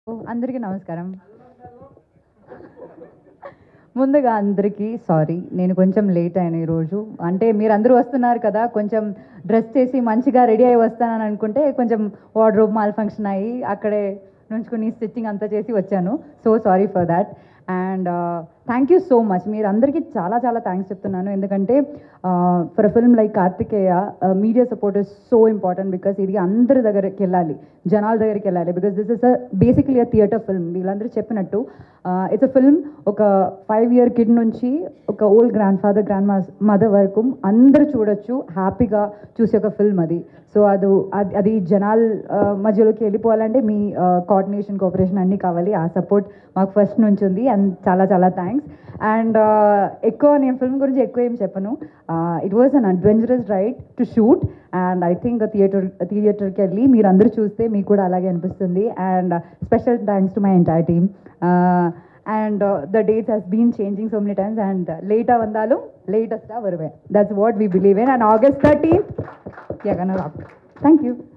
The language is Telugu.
ఓ, అందరికీ నమస్కారం ముందుగా అందరికీ సారీ నేను కొంచెం లేట్ అయ్యాను ఈరోజు అంటే మీరు అందరూ వస్తున్నారు కదా కొంచెం డ్రెస్ చేసి మంచిగా రెడీ అయ్యి వస్తానని అనుకుంటే కొంచెం వార్డ్రోబ్ మాల్ ఫంక్షన్ అయ్యి అక్కడే నుంచుకుని స్టిచ్చింగ్ అంతా చేసి వచ్చాను so sorry for that and thank you so much మీరు అందరికీ చాలా చాలా థ్యాంక్స్ చెప్తున్నాను ఎందుకంటే for film like Karthikeya media support is so important because ఇది అందరి దగ్గరికి వెళ్ళాలి జనాల దగ్గరికి వెళ్ళాలి because this is uh basically a theatre film వీళ్ళందరూ చెప్పినట్టు ఇట్స్ అ ఫిల్మ్ ఒక ఫైవ్ ఇయర్ కిడ్ నుంచి ఒక old grandfather grandmother వరకు అందరూ చూడొచ్చు హ్యాపీగా చూసే ఒక ఫిల్మ్ అది సో అది అది- అది జనాల ఆ, మధ్యలోకి వెళ్ళిపోవాలంటే మీ కోఆర్డినేషన్ కోఆపరేషన్ అన్నీ కావాలి ఆ సపోర్ట్ మాకు ఫస్ట్ నుంచి ఉంది అండ్ చాలా చాలా థ్యాంక్స్ అండ్ ఎక్కువ నేను ఫిల్మ్ గురించి ఎక్కువ ఏం చెప్పను it was an adventurous ride to shoot and I think theatre థియేటర్కి వెళ్ళి మీరు అందరూ చూస్తే మీకు కూడా అలాగే అనిపిస్తుంది and special thanks to my entire team and the dates has been changing so many times and లేటా வந்தாலும் லேட்டஸ்ட்டாக வருவேன் that's what we believe in and August thirteen yeah கனரா தேங்க்யூ